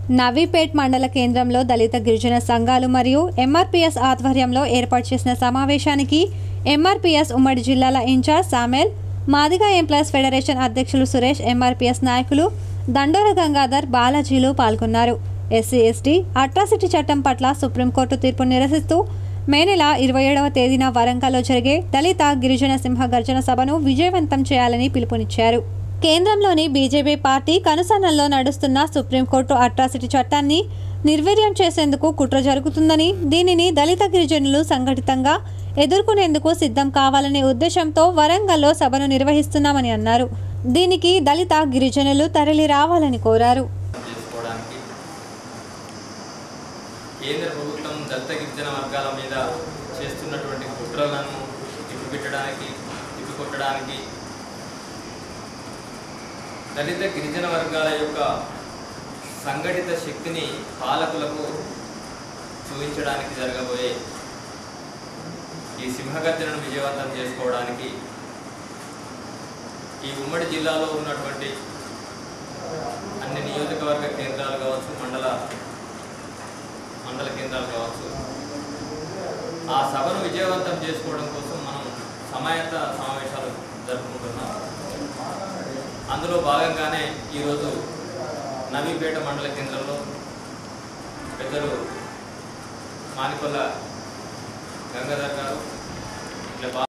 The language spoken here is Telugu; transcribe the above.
నవీపేట్ మండల కేంద్రంలో దళిత గిరిజన సంఘాలు మరియు ఎంఆర్పిఎస్ ఆధ్వర్యంలో ఏర్పాటు చేసిన సమావేశానికి ఎంఆర్పిఎస్ ఉమ్మడి జిల్లాల incharge Samel Madiga employees federation అధ్యక్షులు సురేష్ ఎంఆర్పిఎస్ నాయకులు దండోర గంగాధర్ బాలాజీలు పాల్గొన్నారు ఎస్సీ ఎస్టీ అట్రాసిటీ చట్టం పట్ల సుప్రీంకోర్టు తీర్పును నిరసిస్తూ మే నెల ఇరవై ఏడవ తేదీన వరంగల్లో జరిగే దళిత గిరిజన సింహ గర్జన సభను విజయవంతం చేయాలని పిలుపునిచ్చారు కేంద్రంలోని బీజేపీ పార్టీ కనుసన్నల్లో నడుస్తున్న సుప్రీంకోర్టు అట్రాసిటీ చట్టాన్ని నిర్వీర్యం చేసేందుకు కుట్ర జరుగుతుందని దీనిని దళిత గిరిజనులు సంఘటితంగా ఎదుర్కొనేందుకు సిద్ధం కావాలనే ఉద్దేశంతో వరంగల్లో సభను నిర్వహిస్తున్నామని అన్నారు దీనికి దళిత గిరిజనులు తరలి రావాలని కోరారు చేసుకోవడానికి కేంద్ర ప్రభుత్వం దళిత గిరిజన వర్గాల మీద చేస్తున్నటువంటి కుట్రలను తిప్పిపెట్టడానికి తిప్పికొట్టడానికి దళిత గిరిజన వర్గాల యొక్క సంఘటిత శక్తిని పాలకులకు చూపించడానికి జరగబోయే ఈ సింహగర్జనను విజయవంతం చేసుకోవడానికి ఈ ఉమ్మడి జిల్లాలో ఉన్నటువంటి అన్ని నియోజకవర్గ కేంద్రాలు కావచ్చు మండల మండల కేంద్రాలు కావచ్చు ఆ సభను విజయవంతం చేసుకోవడం కోసం మనం సమాయత్త సమావేశాలు జరుపుకుంటున్నాం అందులో భాగంగానే ఈరోజు నవీపేట మండల కేంద్రంలో పెద్దలు మానికొల్ల గంగాధర్ గారు ఇట్లా